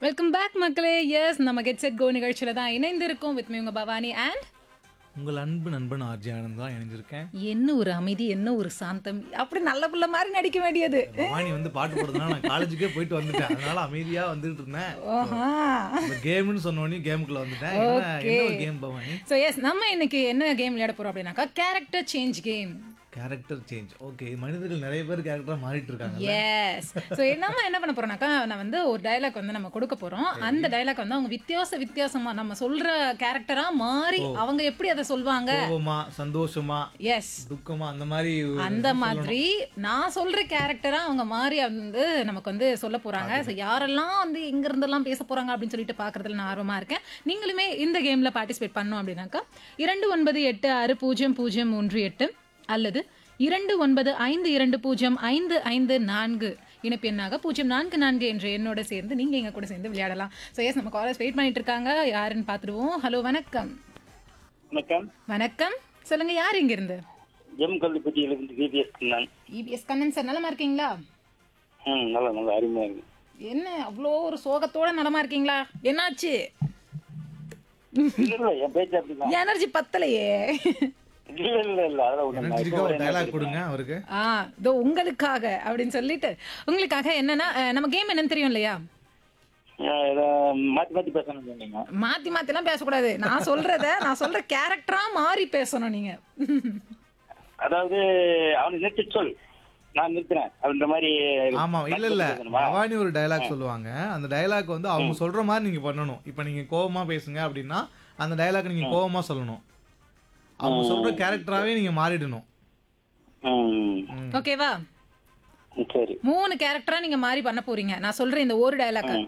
Welcome back மக்களே yes நம்ம get set go நிகழ்ச்சியில தான் இணைந்திருக்கோம் வித் மீ உங்க பவானி அண்ட் உங்கள் அன்பு நண்பன் ஆர்ஜி ஆனந்த் தான் இணைஞ்சிருக்கேன் என்ன ஒரு அமைதி என்ன ஒரு சாந்தம் அப்படி நல்ல புள்ள மாதிரி நடிக்க வேண்டியது பவானி வந்து பாட்டு போடுறதுனால நான் காலேஜுக்கே போயிட்டு வந்துட்டேன் அதனால அமைதியா வந்துட்டு இருந்தேன் ஓஹா இந்த கேம்னு சொன்னோடனே கேமுக்குள்ள வந்துட்டேன் என்ன என்ன ஒரு கேம் பவானி ஸோ எஸ் நம்ம இன்னைக்கு என்ன கேம் விளையாட போறோம் அப்படின்னாக்கா character change game character change okay மனிதர்கள் நிறைய பேர் கேரக்டரா மாறிட்டு இருக்காங்க எஸ் ஸோ நம்ம என்ன பண்ண போறோம்னாக்கா நான் வந்து ஒரு டயலாக் வந்து நம்ம கொடுக்க போறோம் அந்த டயலாக் வந்து அவங்க வித்தியாச வித்தியாசமா நம்ம சொல்ற கேரக்டரா மாறி அவங்க எப்படி அதை சொல்வாங்க கோபமா சந்தோஷமா எஸ் துக்கமா அந்த மாதிரி அந்த மாதிரி நான் சொல்ற கேரக்டரா அவங்க மாறி வந்து நமக்கு வந்து சொல்ல போறாங்க ஸோ யாரெல்லாம் வந்து எங்க இருந்தெல்லாம் பேச போறாங்க அப்படின்னு சொல்லிட்டு பாக்குறதுல நான் ஆர்வமா இருக்கேன் நீங்களுமே இந்த கேம்ல பார்ட்டிசிபேட் பண்ணோம் அப்படின்னாக்கா இரண்டு ஒன்பது எட்டு ஆறு பூஜ்ஜியம் பூஜ்ஜியம் மூன்று எட்டு அல்லது இரண்டு ஒன்பது ஐந்து இரண்டு பூஜ்ஜியம் ஐந்து ஐந்து நான்கு இணைப்பு எண்ணாக பூஜ்ஜியம் நான்கு நான்கு என்ற எண்ணோட சேர்ந்து நீங்க எங்க கூட சேர்ந்து விளையாடலாம் ஸோ எஸ் நம்ம காலேஜ் வெயிட் பண்ணிட்டு இருக்காங்க யாருன்னு பார்த்துடுவோம் ஹலோ வணக்கம் வணக்கம் வணக்கம் சொல்லுங்க யார் இங்க இருந்து எம் கல்விப்பட்டியிலிருந்து விபிஎஸ் நான் இபிஎஸ் கண்ணன் சார் நலமா இருக்கீங்களா ம் நல்லா நல்லா அருமையா இருக்கு என்ன அவ்வளோ ஒரு சோகத்தோட நலமா இருக்கீங்களா என்னாச்சு இல்ல இல்ல என் பேச்சு அப்படிதான் எனர்ஜி பத்தலையே இல்ல இல்ல இல்ல அதெல்லாம் ஒண்ணு இல்ல. எனர்ஜிக்கா ஒரு டைலாக் கொடுங்க அவருக்கு ஆ இதோ உங்களுக்காக அப்படின்னு சொல்லிட்டு உங்களுக்காக என்னன்னா அஹ், நம்ம கேம் என்னன்னு தெரியும் இல்லையா அஹ் ஏதோ மாத்தி மாத்தி பேசணும் சொன்னீங்க மாத்தி மாத்திலாம் பேசக்கூடாது நான் சொல்றத நான் சொல்ற கேரக்டரா மாறி பேசணும் நீங்க அதாவது அவனை நிறுத்தி சொல் நான் நிறுத்துறேன் அப்படின்ற மாதிரி ஆமா இல்ல இல்ல பேசணுமா? பவானி ஒரு டயலாக் சொல்லுவாங்க அந்த டயலாக் வந்து அவங்க சொல்ற மாதிரி நீங்க பண்ணணும் இப்போ நீங்க கோவமா பேசுங்க அப்படின்னா அந்த டயலாக் நீங்க கோவமா சொல்லணும் அவங்க சொல்ற கேரக்டராவே நீங்க மாறிடணும் ம் ஓகேவா சரி மூணு கேரக்டரா நீங்க மாறி பண்ண போறீங்க நான் சொல்ற இந்த ஒரு டயலாக்